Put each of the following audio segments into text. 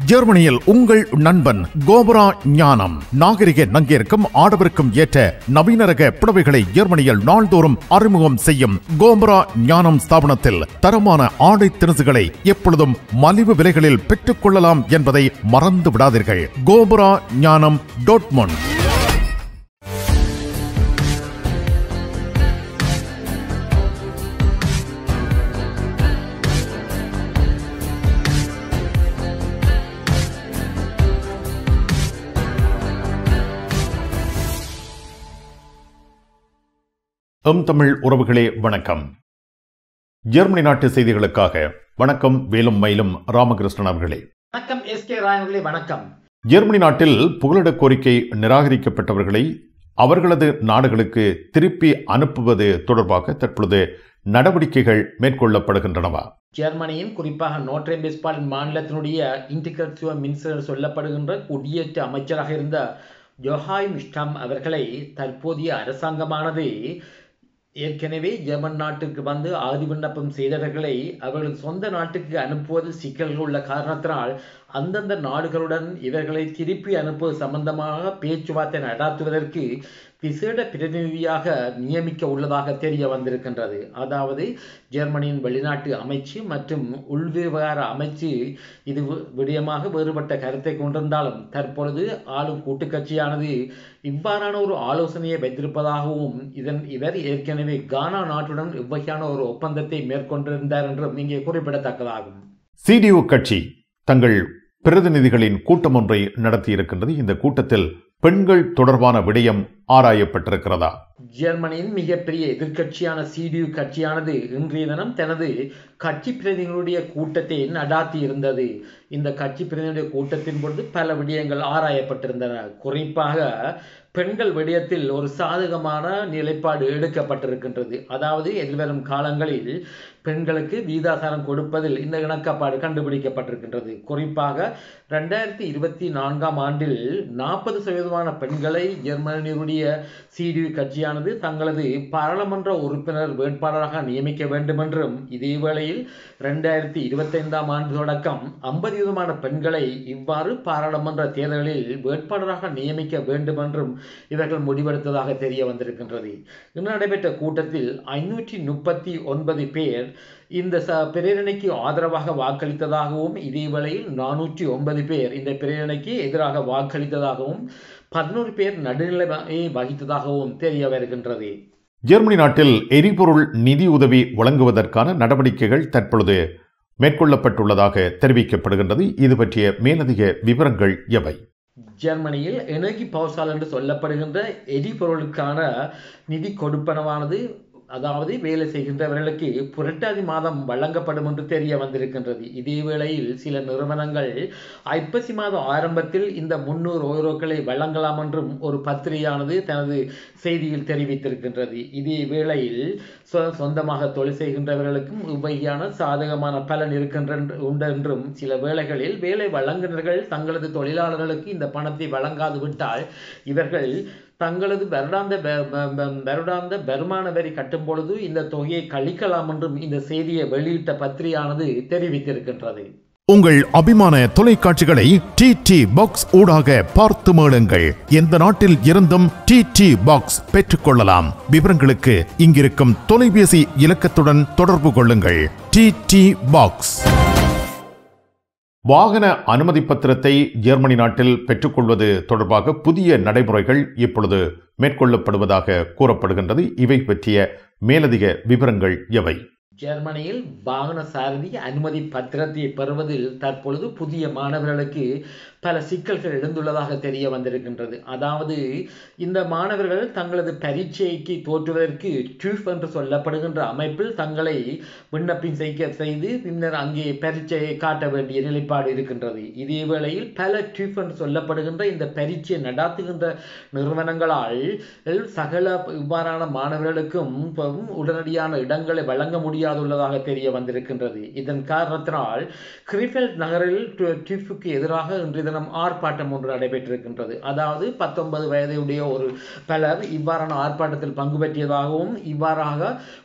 ஜெர்மனியில் உங்கள் நண்பன் கோபரா ஞானம் நாகரிக நங்கிற்கும் ஆடவருக்கும் ஏற்ற நவீன ரக புடவைகளை ஜெர்மனியில் நாள்தோறும் அறிமுகம் செய்யும் கோபரா ஞானம் ஸ்தாபனத்தில் தரமான ஆடை திணுசுகளை எப்பொழுதும் மலிவு விலைகளில் பெற்றுக் கொள்ளலாம் என்பதை மறந்து விடாதீர்கள் கோபரா ஞானம் டோட்மொன் எம் தமிழ் உறவுகளே வணக்கம் ஜெர்மனி நாட்டு செய்திகளுக்காக வணக்கம் வேலும் மயிலும் ராமகிருஷ்ணன் அவர்களே வணக்கம் எஸ் கே ராய் அவர்களே வணக்கம் ஜெர்மனி நாட்டில் புகலிட கோரிக்கை நிராகரிக்கப்பட்டவர்களை அவர்களது நாடுகளுக்கு திருப்பி அனுப்புவது தொடர்பாக தற்பொழுது நடவடிக்கைகள் மேற்கொள்ளப்படுகின்றனவா ஜெர்மனியின் குறிப்பாக நோட்ரேம் வெஸ்பாலின் மாநிலத்தினுடைய இன்டிகிரேட்டிவ் மினிஸ்டர் சொல்லப்படுகின்ற குடியேற்ற அமைச்சராக இருந்த ஜொஹாய் மிஷ்டம் அவர்களை தற்போதைய அரசாங்கமானது ஏற்கனவே ஜெர்மன் நாட்டுக்கு வந்து ஆதி விண்ணப்பம் செய்தவர்களை அவர்கள் சொந்த நாட்டுக்கு அனுப்புவது சிக்கல்கள் உள்ள காரணத்தினால் அந்தந்த நாடுகளுடன் இவர்களை திருப்பி அனுப்புவது சம்பந்தமாக பேச்சுவார்த்தை நடாத்துவதற்கு விசேட பிரதிநிதியாக நியமிக்க உள்ளதாக தெரிய வந்திருக்கின்றது அதாவது ஜெர்மனியின் வெளிநாட்டு அமைச்சு மற்றும் உள்விவகார அமைச்சு இது வி- விடயமாக வேறுபட்ட கருத்தை கொண்டிருந்தாலும் தற்பொழுது ஆளும் கூட்டுக்கட்சியானது இவ்வாறான ஒரு ஆலோசனையை வைத்திருப்பதாகவும் இதன் இவர் ஏற்கனவே கானா நாட்டுடன் இவ்வகையான ஒரு ஒப்பந்தத்தை மேற்கொண்டிருந்தார் என்றும் இங்கே குறிப்பிடத்தக்கதாகும் சிடியு கட்சி தங்கள் பிரதிநிதிகளின் கூட்டம் ஒன்றை நடத்தியிருக்கின்றது இந்த கூட்டத்தில் பெண்கள் தொடர்பான விடயம் ஆராயப்பட்டிருக்கிறதா ஜெர்மனியின் மிகப்பெரிய எதிர்க்கட்சியான சிடியு கட்சியானது இன்றைய தினம் தனது கட்சி பிரதிநிதிகளுடைய கூட்டத்தை நடாத்தி இருந்தது இந்த கட்சி பிரதிநிதிகளுடைய கூட்டத்தின் பொழுது பல விடயங்கள் ஆராயப்பட்டிருந்தன குறிப்பாக பெண்கள் விடயத்தில் ஒரு சாதகமான நிலைப்பாடு எடுக்கப்பட்டிருக்கின்றது அதாவது எதிர்வரும் காலங்களில் பெண்களுக்கு வீதாசாரம் கொடுப்பதில் இந்த இணக்கப்பாடு கண்டுபிடிக்கப்பட்டிருக்கின்றது குறிப்பாக ரெண்டாயிரத்தி இருபத்தி நான்காம் ஆண்டில் நாற்பது சதவீதமான பெண்களை ஜெர்மனியுடைய சிடியு கட்சியானது தங்களது பாராளுமன்ற உறுப்பினர் வேட்பாளராக நியமிக்க வேண்டும் என்றும் இதே வேளையில் ரெண்டாயிரத்தி இருபத்தைந்தாம் ஆண்டு தொடக்கம் ஐம்பது விதமான பெண்களை இவ்வாறு பாராளுமன்ற தேர்தலில் வேட்பாளராக நியமிக்க வேண்டும் என்றும் இவர்கள் முடிவெடுத்ததாக தெரிய வந்திருக்கின்றது இன்று நடைபெற்ற கூட்டத்தில் ஐநூற்றி முப்பத்தி ஒன்பது பேர் இந்த ச பிரேரணைக்கு ஆதரவாக வாக்களித்ததாகவும் இதே வேளையில் நானூற்றி ஒன்பது பேர் இந்த பிரேரணைக்கு எதிராக வாக்களித்ததாகவும் பதினோரு பேர் நடுநிலைமையை வகித்ததாகவும் தெரிய வருகின்றது ஜெர்மனி நாட்டில் எரிபொருள் நிதி உதவி வழங்குவதற்கான நடவடிக்கைகள் தற்பொழுது மேற்கொள்ளப்பட்டுள்ளதாக தெரிவிக்கப்படுகின்றது இது பற்றிய மேலதிக விவரங்கள் எவை ஜெர்மனியில் எனர்ஜி பவர்சால் என்று சொல்லப்படுகின்ற எரிபொருளுக்கான நிதி கொடுப்பனவானது அதாவது வேலை செய்கின்றவர்களுக்கு புரட்டாதி மாதம் வழங்கப்படும் என்று தெரிய வந்திருக்கின்றது இதே வேளையில் சில நிறுவனங்கள் ஐப்பசி மாதம் ஆரம்பத்தில் இந்த முன்னூறு ஓரோக்களை வழங்கலாம் என்றும் ஒரு பத்திரிகையானது தனது செய்தியில் தெரிவித்திருக்கின்றது இதே வேளையில் சொ- சொந்தமாக தொழில் செய்கின்றவர்களுக்கும் இவ்வகையான சாதகமான பலன் இருக்கின்ற உண்டு என்றும் சில வேளைகளில் வேலை வழங்குநர்கள் தங்களது தொழிலாளர்களுக்கு இந்த பணத்தை வழங்காது விட்டால் இவர்கள் தங்களது வருடாந்த வ- வ- வ- வருடாந்த வருமான வரி கட்டும் பொழுது இந்த தொகையை கழிக்கலாம் என்றும் இந்த செய்தியை வெளியிட்ட பத்திரிகையானது தெரிவித்திருக்கின்றது உங்கள் அபிமான தொலைக்காட்சிகளை டி டி பாக்ஸ் ஊடாக பார்த்து மேளுங்கள் எந்த நாட்டில் இருந்தும் டி டி பாக்ஸ் பெற்றுக்கொள்ளலாம் விவரங்களுக்கு இங்கிருக்கும் தொலைபேசி இலக்கத்துடன் தொடர்பு கொள்ளுங்கள் டி டி பாக்ஸ் வாகன அனுமதி பத்திரத்தை ஜெர்மனி நாட்டில் பெற்றுக்கொள்வது தொடர்பாக புதிய நடைமுறைகள் இப்பொழுது மேற்கொள்ளப்படுவதாக கூறப்படுகின்றது இவை பற்றிய மேலதிக விவரங்கள் எவை ஜெர்மனியில் வாகன சாரதி அனுமதி பத்திரத்தை பெறுவதில் தற்பொழுது புதிய மாணவர்களுக்கு பல சிக்கல்கள் எழுந்துள்ளதாக தெரிய வந்திருக்கின்றது அதாவது இந்த மாணவர்கள் தங்களது பரீட்சைக்கு தோற்றுவதற்கு டியூஃப் என்று சொல்லப்படுகின்ற அமைப்பில் தங்களை விண்ணப்பின் செய்ய செய்து பின்னர் அங்கே பரீட்சையை காட்ட வேண்டிய நிலைப்பாடு இருக்கின்றது இதே வேளையில் பல டியூஃப் என்று சொல்லப்படுகின்ற இந்த பரீட்சையை நடாத்துகின்ற நிறுவனங்களால் சகல இவ்வாறான மாணவர்களுக்கும் இப்பவும் உடனடியான இடங்களை வழங்க முடியாதுள்ளதாக தெரிய வந்திருக்கின்றது இதன் காரணத்தினால் கிரிஃபெல்ட் நகரில் டு- டிஃபுக்கு எதிராக இன்றைய தினம் ஆர்ப்பாட்டம் ஒன்று நடைபெற்றிருக்கின்றது அதாவது பத்தொன்பது வயதுடைய ஒரு பலர் இவ்வாறான ஆர்ப்பாட்டத்தில் பங்கு பெற்றியதாகவும் இவ்வாறாக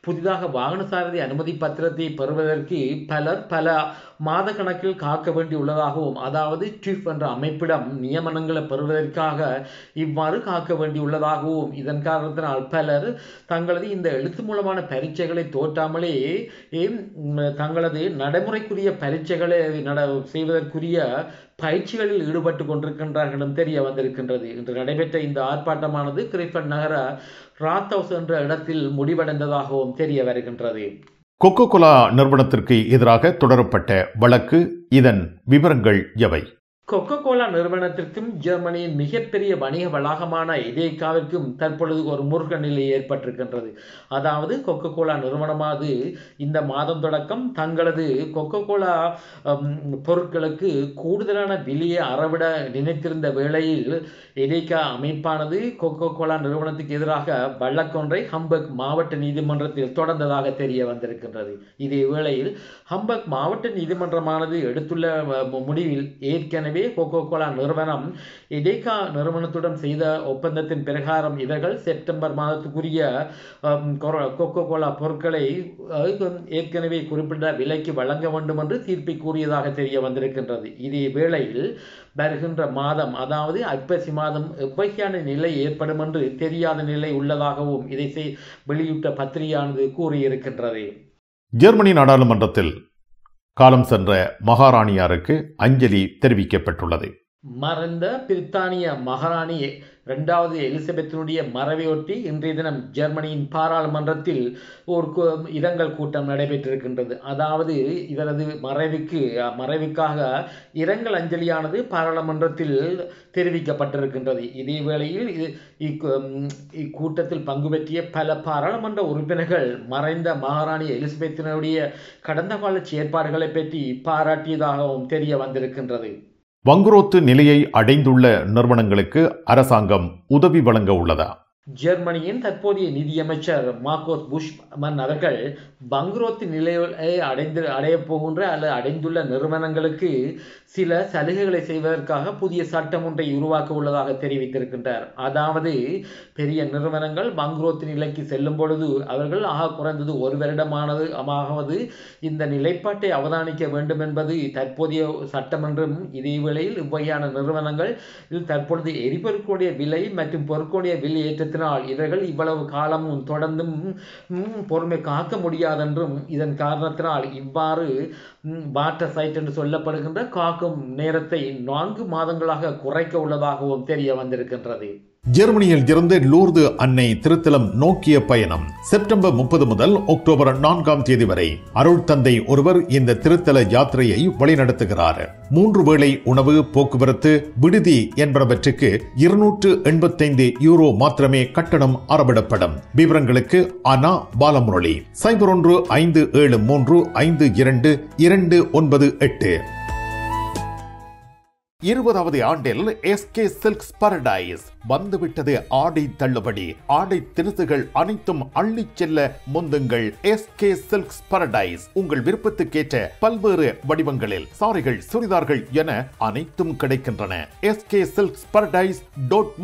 புதிதாக வாகன சாரதி அனுமதி பத்திரத்தை பெறுவதற்கு பலர் பல மாத கணக்கில் காக்க வேண்டியுள்ளதாகவும் அதாவது டிஃப் என்ற அமைப்பிடம் நியமனங்களை பெறுவதற்காக இவ்வாறு காக்க வேண்டியுள்ளதாகவும் இதன் காரணத்தினால் பலர் தங்களது இந்த எழுத்து மூலமான பரீட்சைகளை தோற்றாமலே ஏம், தங்களது நடைமுறைக்குரிய பரீட்சைகளை நட செய்வதற்குரிய பயிற்சிகளில் ஈடுபட்டு கொண்டிருக்கின்றார்களும் தெரிய வந்திருக்கின்றது இன்று நடைபெற்ற இந்த ஆர்ப்பாட்டமானது கிரிஃபன் நகர ராத் ஹவுஸ் என்ற இடத்தில் முடிவடைந்ததாகவும் தெரிய வருகின்றது கொக்கோ கோலா நிறுவனத்திற்கு எதிராக தொடரப்பட்ட வழக்கு இதன் விவரங்கள் எவை கொக்கோ கோலா நிறுவனத்திற்கும் ஜெர்மனியின் மிகப்பெரிய வணிக வளாகமான இதேக்காவிற்கும் தற்பொழுது ஒரு முருக நிலை ஏற்பட்டிருக்கின்றது அதாவது கொக்கோ கோலா நிறுவனமானது இந்த மாதம் தொடக்கம் தங்களது கொக்கோ கோலா பொருட்களுக்கு கூடுதலான விலையை அறவிட நினைத்திருந்த வேளையில் எடேக்கா அமைப்பானது கொக்கோ கோலா நிறுவனத்துக்கு எதிராக வழக்கொன்றை ஹம்பர்க் மாவட்ட நீதிமன்றத்தில் தொடர்ந்ததாக தெரிய வந்திருக்கின்றது இதே வேளையில் ஹம்பர்க் மாவட்ட நீதிமன்றமானது எடுத்துள்ள அஹ், முடிவில் ஏற்கனவே கொக்கோ கோலா நிறுவனம் எடேகா நிறுவனத்துடன் செய்த ஒப்பந்தத்தின் பிரகாரம் இவர்கள் செப்டம்பர் மாதத்துக்குரிய அம், கொர- கொக்கோ கோலா பொருட்களை அஹ், ஏற்கனவே குறிப்பிட்ட விலைக்கு வழங்க வேண்டும் என்று தீர்ப்பை கூறியதாக தெரிய வந்திருக்கின்றது இதே வேளையில் வருகின்ற மாதம் அதாவது ஐப்பசி மாதம் எவ்வகையான நிலை ஏற்படும் என்று தெரியாத நிலை உள்ளதாகவும் இதை செய்- வெளியிட்ட பத்திரிகையானது கூறியிருக்கின்றது ஜெர்மனி நாடாளுமன்றத்தில் காலம் சென்ற மகாராணியாருக்கு அஞ்சலி தெரிவிக்கப்பட்டுள்ளது மறைந்த பிரித்தானிய மகாராணி இரண்டாவது எலிசபெத்தினுடைய மறைவையொட்டி இன்றைய தினம் ஜெர்மனியின் பாராளுமன்றத்தில் ஒரு கு- இரங்கல் கூட்டம் நடைபெற்றிருக்கின்றது அதாவது இவரது மறைவுக்கு அஹ், மறைவுக்காக இரங்கல் அஞ்சலியானது பாராளுமன்றத்தில் தெரிவிக்கப்பட்டிருக்கின்றது இதே வேளையில் இது இக்கு- ம், இக்கூட்டத்தில் பங்கு பெற்றிய பல பாராளுமன்ற உறுப்பினர்கள் மறைந்த மகாராணி எலிசபெத்தினுடைய கடந்த கால செயற்பாடுகளை பற்றி பாராட்டியதாகவும் தெரிய வந்திருக்கின்றது வங்குரோத்து நிலையை அடைந்துள்ள நிறுவனங்களுக்கு அரசாங்கம் உதவி வழங்க உள்ளதா ஜெர்மனியின் தற்போதைய நிதியமைச்சர் மார்கோஸ் புஷ்மன் அவர்கள் பங்குரோத்து நிலையை அடைந்து அடையப் போகின்ற அல்லது அடைந்துள்ள நிறுவனங்களுக்கு சில சலுகைகளை செய்வதற்காக புதிய சட்டம் ஒன்றை உருவாக்க உள்ளதாக தெரிவித்திருக்கின்றார் அதாவது பெரிய நிறுவனங்கள் பங்குரோத்து நிலைக்கு செல்லும் பொழுது அவர்கள் ஆக குறைந்தது ஒரு வருடமானது ஆவது இந்த நிலைப்பாட்டை அவதானிக்க வேண்டும் என்பது தற்போதைய சட்டம் என்றும் இதே வேளையில் இவ்வகையான நிறுவனங்கள் இது தற்பொழுது எரிபொருட்களுடைய விலை மற்றும் பொருட்களுடைய விலை ஏற்றத்தினால் இவர்கள் இவ்வளவு காலமும் தொடர்ந்தும் ம், பொறுமை காக்க முடியாதென்றும் இதன் காரணத்தினால் இவ்வாறு வாட்டர் சைட் என்று சொல்லப்படுகின்ற காக்கும் நேரத்தை நான்கு மாதங்களாக குறைக்க உள்ளதாகவும் தெரிய வந்திருக்கின்றது ஜெர்மனியில் இருந்து லூர்து அன்னை திருத்தலம் நோக்கிய பயணம் செப்டம்பர் முப்பது முதல் அக்டோபர் நான்காம் தேதி வரை அருள் தந்தை ஒருவர் இந்த திருத்தல யாத்திரையை வழிநடத்துகிறார் மூன்று வேளை உணவு போக்குவரத்து விடுதி என்பவற்றுக்கு இருநூற்று எண்பத்தைந்து யூரோ மாத்திரமே கட்டணம் அறவிடப்படும் விவரங்களுக்கு அனா பாலமுரளி சைபர் ஒன்று ஐந்து ஏழு மூன்று ஐந்து இரண்டு இரண்டு ஒன்பது எட்டு இருபதாவது ஆண்டில் எஸ்கே சில்க்ஸ் பரடைஸ் வந்துவிட்டது ஆடை தள்ளுபடி ஆடை திருத்துகள் அனைத்தும் அள்ளிச் செல்ல முந்துங்கள் எஸ்கே சில்க்ஸ் பரடைஸ் உங்கள் விருப்பத்துக்கேற்ற பல்வேறு வடிவங்களில் சாரிகள் சுடிதார்கள் என அனைத்தும் கிடைக்கின்றன எஸ்கே சில்க்ஸ் பரடைஸ் டாட்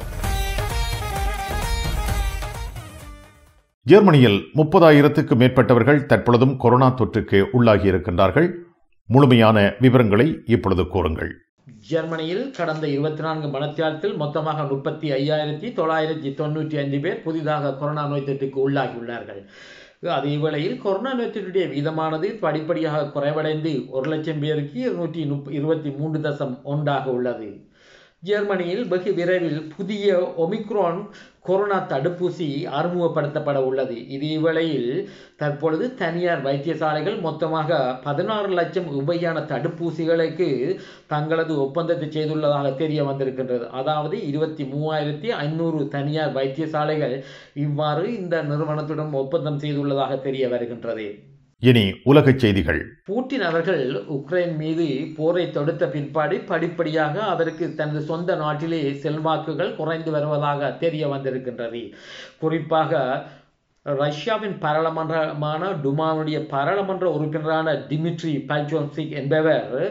ஜெர்மனியில் முப்பதாயிரத்துக்கு மேற்பட்டவர்கள் தற்பொழுதும் கொரோனா தொற்றுக்கு உள்ளாகி இருக்கின்றார்கள் முழுமையான விவரங்களை இப்பொழுது கூறுங்கள் ஜெர்மனியில் கடந்த இருபத்தி நான்கு மணத்தியாலத்தில் மொத்தமாக முப்பத்தி ஐயாயிரத்தி தொள்ளாயிரத்தி தொண்ணூற்றி ஐந்து பேர் புதிதாக கொரோனா நோய் தொற்றுக்கு உள்ளாகியுள்ளார்கள் அதே வேளையில் கொரோனா நோய் தொற்றுடைய வீதமானது படிப்படியாக குறைவடைந்து ஒரு லட்சம் பேருக்கு இருநூற்றி முப் இருபத்தி மூன்று தசம் ஒன்றாக உள்ளது ஜெர்மனியில் வெகு விரைவில் புதிய ஒமிக்ரான் கொரோனா தடுப்பூசி அறிமுகப்படுத்தப்பட உள்ளது இதே வேளையில் தற்பொழுது தனியார் வைத்தியசாலைகள் மொத்தமாக பதினாறு லட்சம் உபையான தடுப்பூசிகளுக்கு தங்களது ஒப்பந்தத்தை செய்துள்ளதாக தெரிய வந்திருக்கின்றது அதாவது இருபத்தி மூவாயிரத்தி ஐநூறு தனியார் வைத்தியசாலைகள் இவ்வாறு இந்த நிறுவனத்துடன் ஒப்பந்தம் செய்துள்ளதாக தெரிய வருகின்றது இனி உலகச் செய்திகள் பூட்டின் அவர்கள் உக்ரைன் மீது போரை தொடுத்த பிற்பாடு படிப்படியாக அவருக்கு தனது சொந்த நாட்டிலே செல்வாக்குகள் குறைந்து வருவதாக தெரிய வந்திருக்கின்றது குறிப்பாக ரஷ்யாவின் பாராளுமன்றமான டுமாவுடைய பாராளுமன்ற உறுப்பினரான டிமிட்ரி பல்ஜோன்சிக் என்பவர்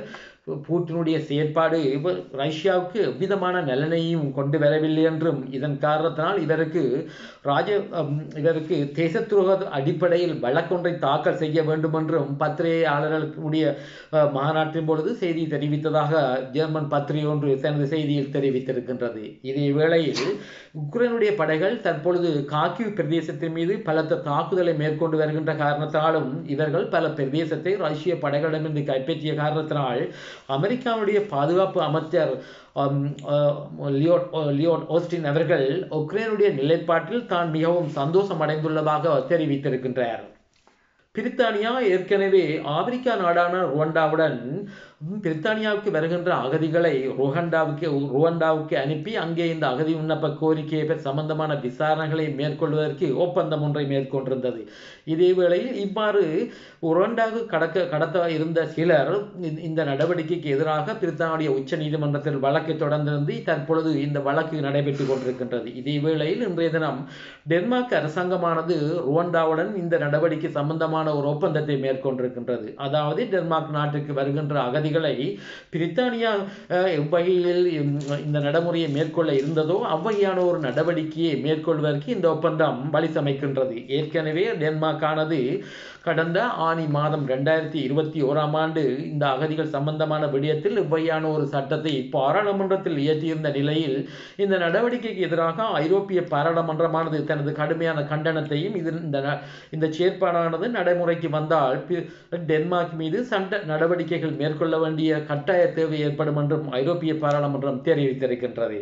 பூட்டினுடைய செயற்பாடு இவர் ரஷ்யாவுக்கு எவ்விதமான நலனையும் கொண்டு வரவில்லை என்றும் இதன் காரணத்தினால் இவருக்கு ராஜ அம், இவருக்கு தேச துரோக அடிப்படையில் வழக்கொன்றை தாக்கல் செய்ய வேண்டும் என்றும் பத்திரிகையாளர்களுடைய அஹ், மாநாட்டின் பொழுது செய்தி தெரிவித்ததாக ஜெர்மன் பத்திரிகை ஒன்று தனது செய்தியில் தெரிவித்திருக்கின்றது இதே வேளையில் உக்ரைனுடைய படைகள் தற்பொழுது காக்கிவ் பிரதேசத்தின் மீது பலத்த தாக்குதலை மேற்கொண்டு வருகின்ற காரணத்தாலும் இவர்கள் பல பிரதேசத்தை ரஷ்ய படைகளிடமிருந்து கைப்பற்றிய காரணத்தினால் அமெரிக்காவுடைய பாதுகாப்பு அமைச்சர் அம், அஹ், லியோட் லியோட் ஓஸ்டின் அவர்கள் உக்ரைனுடைய நிலைப்பாட்டில் தான் மிகவும் சந்தோஷம் அடைந்துள்ளதாக தெரிவித்திருக்கின்றார் பிரித்தானியா ஏற்கனவே ஆப்பிரிக்கா நாடான ருவண்டாவுடன் ம், பிரித்தானியாவுக்கு வருகின்ற அகதிகளை ருவண்டாவுக்கு ருவண்டாவுக்கு அனுப்பி அங்கே இந்த அகதி விண்ணப்ப கோரிக்கை பெற சம்பந்தமான விசாரணைகளை மேற்கொள்வதற்கு ஒப்பந்தம் ஒன்றை மேற்கொண்டிருந்தது இதே வேளையில் இவ்வாறு ருவண்டாவுக்கு கடக்க கடத்த இருந்த சிலர் இந்த- இந்த நடவடிக்கைக்கு எதிராக பிரித்தானிய உச்ச நீதிமன்றத்தில் வழக்கை தொடர்ந்திருந்து தற்பொழுது இந்த வழக்கு நடைபெற்றுக் கொண்டிருக்கின்றது இதே வேளையில் இன்றைய தினம் டென்மார்க் அரசாங்கமானது ருவண்டாவுடன் இந்த நடவடிக்கை சம்பந்தமான ஒரு ஒப்பந்தத்தை மேற்கொண்டிருக்கின்றது அதாவது டென்மார்க் நாட்டுக்கு வருகின்ற அகதிகளை பிரித்தானியா அஹ், எவ்வகையில் இந்த- இந்த நடைமுறையை மேற்கொள்ள இருந்ததோ அவ்வகையான ஒரு நடவடிக்கையை மேற்கொள்வதற்கு இந்த ஒப்பந்தம் வழி சமைக்கின்றது ஏற்கனவே டென்மார்க்கானது கடந்த ஆனி மாதம் ரெண்டாயிரத்தி இருபத்தி ஓராம் ஆண்டு இந்த அகதிகள் சம்பந்தமான விடயத்தில் இவ்வகையான ஒரு சட்டத்தை பாராளுமன்றத்தில் இயற்றியிருந்த நிலையில் இந்த நடவடிக்கைக்கு எதிராக ஐரோப்பிய பாராளுமன்றமானது தனது கடுமையான கண்டனத்தையும் இது இந்த ந- இந்த செயற்பாடானது நடைமுறைக்கு வந்தால் பி- டென்மார்க் மீது சட்ட நடவடிக்கைகள் மேற்கொள்ள வேண்டிய கட்டாய தேவை ஏற்படும் என்றும் ஐரோப்பிய பாராளுமன்றம் தெரிவித்திருக்கின்றது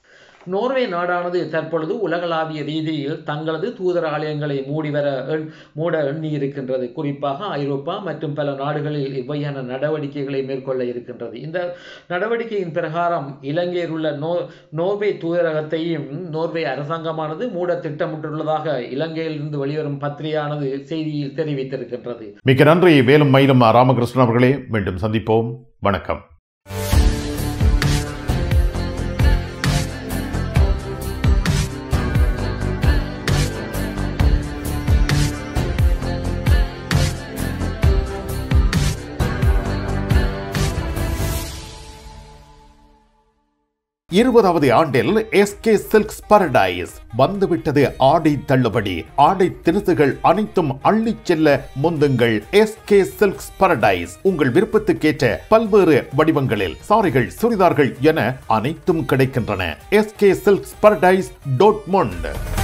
நோர்வே நாடானது தற்பொழுது உலகளாவிய ரீதியில் தங்களது தூதர ஆலயங்களை மூடி வர எண்- மூட எண்ணி இருக்கின்றது குறிப்பாக ஐரோப்பா மற்றும் பல நாடுகளில் இவ்வகையான நடவடிக்கைகளை மேற்கொள்ள இருக்கின்றது இந்த நடவடிக்கையின் பிரகாரம் இலங்கையில் உள்ள நோ நோர்வே தூதரகத்தையும் நோர்வே அரசாங்கமானது மூட திட்டமிட்டுள்ளதாக இலங்கையில் இருந்து வெளிவரும் பத்திரிகையானது செய்தியில் தெரிவித்திருக்கின்றது மிக்க நன்றி வேலும் மயிலும் ராமகிருஷ்ணன் அவர்களே மீண்டும் சந்திப்போம் வணக்கம் இருபதாவது ஆண்டில் எஸ்கே சில்க்ஸ் பரடைஸ் வந்துவிட்டது ஆடை தள்ளுபடி ஆடை திணுசுகள் அனைத்தும் அள்ளிச் செல்ல முந்துங்கள் எஸ்கே சில்க்ஸ் பரடைஸ் உங்கள் விருப்பத்துக்கேற்ற பல்வேறு வடிவங்களில் சாரிகள் சுடிதார்கள் என அனைத்தும் கிடைக்கின்றன எஸ்கே சில்க்ஸ் பரடைஸ் டோட்மொண்ட்